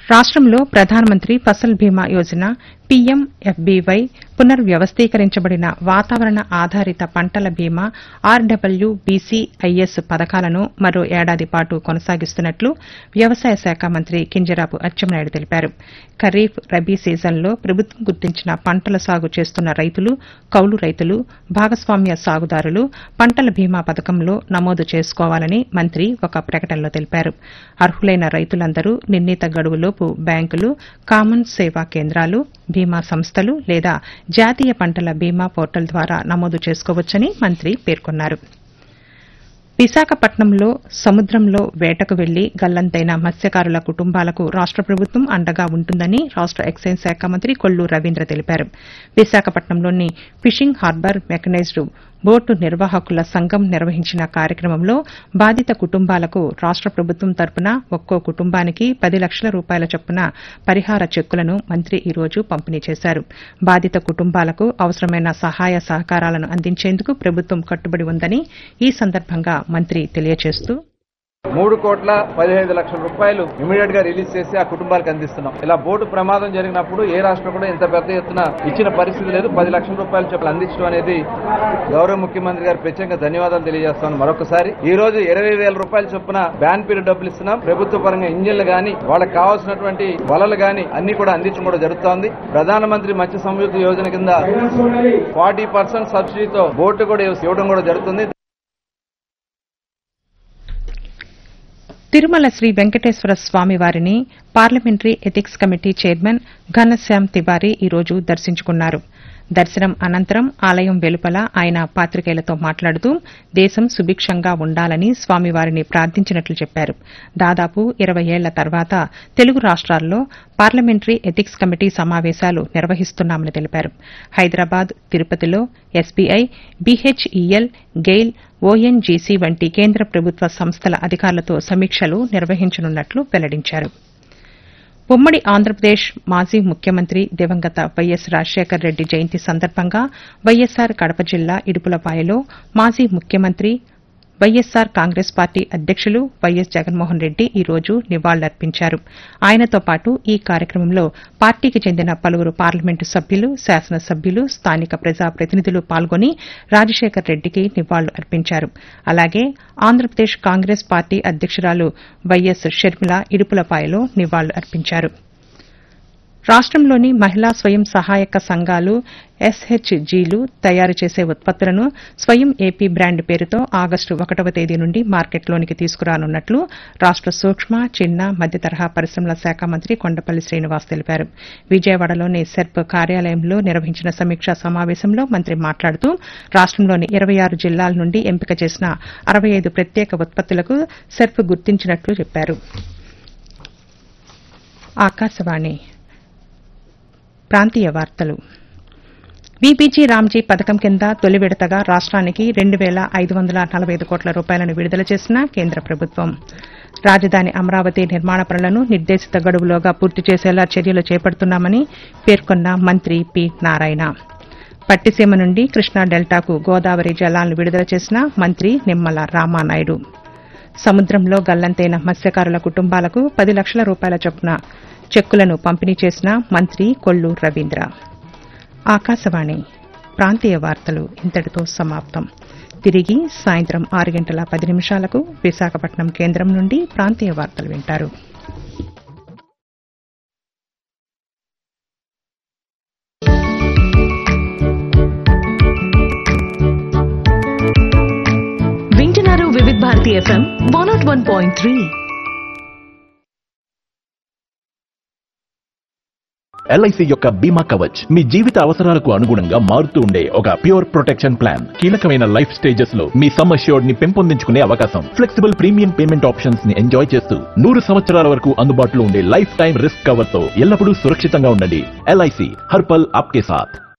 రాష్ట్రంలో ప్రధానమంత్రి ఫసల్ బీమా యోజన పీఎంఎఫ్బీవై పునర్వ్యవస్థీకరించబడిన వాతావరణ ఆధారిత పంటల బీమా ఆర్డబ్ల్యూబీసీఐఎస్ పథకాలను మరో ఏడాది పాటు కొనసాగిస్తున్నట్లు వ్యవసాయ శాఖ మంత్రి కింజరాపు అచ్చెన్నాయుడు తెలిపారు ఖరీఫ్ రబీ సీజన్లో ప్రభుత్వం గుర్తించిన పంటల సాగు చేస్తున్న రైతులు కౌలు రైతులు భాగస్వామ్య సాగుదారులు పంటల బీమా పథకంలో నమోదు చేసుకోవాలని మంత్రి ఒక ప్రకటనలో తెలిపారు అర్హులైన రైతులందరూ నిర్ణీత గడువులోపు బ్యాంకులు కామన్ సేవా కేంద్రాలు బీమా సంస్థలు లేదా జాతీయ పంటల బీమా పోర్టల్ ద్వారా నమోదు చేసుకోవచ్చని మంత్రి పేర్కొన్నారు విశాఖపట్నంలో సముద్రంలో వేటకు వెళ్లి గల్లంతైన మత్స్యకారుల కుటుంబాలకు రాష్ట ప్రభుత్వం అండగా ఉంటుందని రాష్ట ఎక్సైజ్ శాఖ మంత్రి కొల్లు రవీంద్ర తెలిపారు విశాఖపట్నంలోని ఫిషింగ్ హార్బర్ మెకనైజ్డ్ బోటు నిర్వాహకుల సంఘం నిర్వహించిన కార్యక్రమంలో బాధిత కుటుంబాలకు రాష్ట ప్రభుత్వం తరపున ఒక్కో కుటుంబానికి పది లక్షల రూపాయల చొప్పున పరిహార చెక్కులను మంత్రి ఈ రోజు పంపిణీ చేశారు బాధిత కుటుంబాలకు అవసరమైన సహాయ సహకారాలను అందించేందుకు ప్రభుత్వం కట్టుబడి ఉందని ఈ సందర్భంగా మంత్రి తెలియజేస్తూ మూడు కోట్ల పదిహేను లక్షల రూపాయలు ఇమీడియట్ గా రిలీజ్ చేసి ఆ కుటుంబాలకు అందిస్తున్నాం ఇలా బోటు ప్రమాదం జరిగినప్పుడు ఏ రాష్ట్రం కూడా ఇంత పెద్ద ఎత్తున ఇచ్చిన పరిస్థితి లేదు పది లక్షల రూపాయలు చొప్పున అందించడం అనేది గౌరవ ముఖ్యమంత్రి గారు ప్రత్యేకంగా ధన్యవాదాలు తెలియజేస్తాను మరొకసారి ఈ రోజు ఇరవై వేల రూపాయల చొప్పున బ్యాన్ పీరియడ్ డబ్బులు ఇస్తున్నాం ప్రభుత్వ పరంగా ఇంజిన్లు గాని వాళ్ళకి కావాల్సినటువంటి వలలు గాని అన్ని కూడా అందించడం కూడా జరుగుతోంది ప్రధానమంత్రి మత్స్య సంయుక్త యోజన కింద ఫార్టీ పర్సెంట్ సబ్సిడీతో బోటు కూడా ఇవ్వడం కూడా జరుగుతుంది తిరుమల శ్రీ వెంకటేశ్వర స్వామి వారిని parliamentary ethics committee chairman Ghanshyam Tiwari ఈ రోజు దర్శించుకున్నారు దర్శనం అనంతరం ఆలయం వెలుపల ఆయన పాతికేయులతో మాట్లాడుతూ దేశం సుభిక్షంగా ఉండాలని స్వామివారిని ప్రార్థించినట్లు చెప్పారు దాదాపు ఇరవై ఏళ్ల తర్వాత తెలుగు రాష్ట్రాల్లో పార్లమెంటరీ ఎథిక్స్ కమిటీ సమావేశాలు నిర్వహిస్తున్నామని తెలిపారు హైదరాబాద్ తిరుపతిలో ఎస్బీఐ బీహెచ్ఈఎల్ గెయిల్ ఓఎన్జీసీ వంటి కేంద్ర ప్రభుత్వ సంస్థల అధికారులతో సమీక్షలు నిర్వహించనున్నట్లు వెల్లడించారు ఉమ్మడి ఆంధ్రప్రదేశ్ మాజీ ముఖ్యమంత్రి దివంగత వైఎస్ రాజశేఖర్ రెడ్డి జయంతి సందర్భంగా వైఎస్సార్ కడప జిల్లా ఇడుపులపాయలో మాజీ ముఖ్యమంత్రి వైఎస్సార్ కాంగ్రెస్ పార్టీ అధ్యక్షులు వైఎస్ జగన్మోహన్ రెడ్డి ఈ రోజు నివాళులర్పించారు ఆయనతో పాటు ఈ కార్యక్రమంలో పార్టీకి చెందిన పలువురు పార్లమెంటు సభ్యులు శాసనసభ్యులు స్థానిక ప్రజాప్రతినిధులు పాల్గొని రాజశేఖర్ రెడ్డికి నివాళులు అర్పించారు అలాగే ఆంధ్రప్రదేశ్ కాంగ్రెస్ పార్టీ అధ్యక్షురాలు వైఎస్ షర్మిల ఇడుపులపాయలో నివాళులు అర్పించారు రాష్టంలోని మహిళా స్వయం సహాయక సంఘాలు ఎస్హెచ్జీలు తయారు చేసే ఉత్పత్తులను స్వయం ఏపీ బ్రాండ్ పేరుతో ఆగస్టు ఒకటవ తేదీ నుండి మార్కెట్లోనికి తీసుకురానున్నట్లు రాష్ట సూక్ష్మ చిన్న మధ్య తరహా పరిశ్రమల శాఖ మంత్రి కొండపల్లి శ్రీనివాస్ తెలిపారు విజయవాడలోని సెర్ప్ కార్యాలయంలో నిర్వహించిన సమీక్షా సమావేశంలో మంత్రి మాట్లాడుతూ రాష్టంలోని ఇరవై ఆరు జిల్లాల నుండి ఎంపిక చేసిన అరవై ఐదు ప్రత్యేక ఉత్పత్తులకు సెర్ప్ గుర్తించినట్లు చెప్పారు ఆకాశవాణి ప్రాంతీయ వార్తలు బీబీజీ రామ్జీ పథకం కింద తొలి విడతగా రాష్ట్రానికి రెండు వేల ఐదు వందల నలభై ఐదు కోట్ల రూపాయలను విడుదల చేసిన కేంద్ర ప్రభుత్వం రాజధాని అమరావతి నిర్మాణ పనులను నిర్దేశిత గడువులోగా పూర్తి చేసేలా చర్యలు చేపడుతున్నామని పేర్కొన్న మంత్రి పి నారాయణ పట్టిసీమ నుండి కృష్ణా డెల్టాకు గోదావరి జలాలను విడుదల చేసిన మంత్రి నిమ్మల రామానాయుడు సముద్రంలో గల్లంతైన మత్స్యకారుల కుటుంబాలకు పది లక్షల రూపాయల చొప్పున చెక్కులను పంపిణీ చేసిన మంత్రి కొల్లు రవీంద్ర ఆకాశవాణి ప్రాంతీయ వార్తలు ఇంతటితో సమాప్తం తిరిగి సాయంత్రం ఆరు గంటల పది నిమిషాలకు విశాఖపట్నం కేంద్రం నుండి ప్రాంతీయ వార్తలు వింటారు వింటున్నారు Vividh Bharati FM one naught one point three LIC యొక్క బీమా కవచ్ మీ జీవిత అవసరాలకు అనుగుణంగా మారుతూ ఉండే ఒక ప్యూర్ ప్రొటెక్షన్ ప్లాన్ కీలకమైన లైఫ్ స్టేజెస్ లో మీ సమ్ అష్యూర్డ్ ని పెంపొందించుకునే అవకాశం ఫ్లెక్సిబుల్ ప్రీమియం పేమెంట్ ఆప్షన్స్ ని ఎంజాయ్ చేస్తూ నూరు సంవత్సరాల వరకు అందుబాటులో ఉండే లైఫ్ టైం రిస్క్ కవర్ తో ఎల్లప్పుడూ సురక్షితంగా ఉండండి ఎల్ఐసి హర్పల్ ఆప్కే సాథ్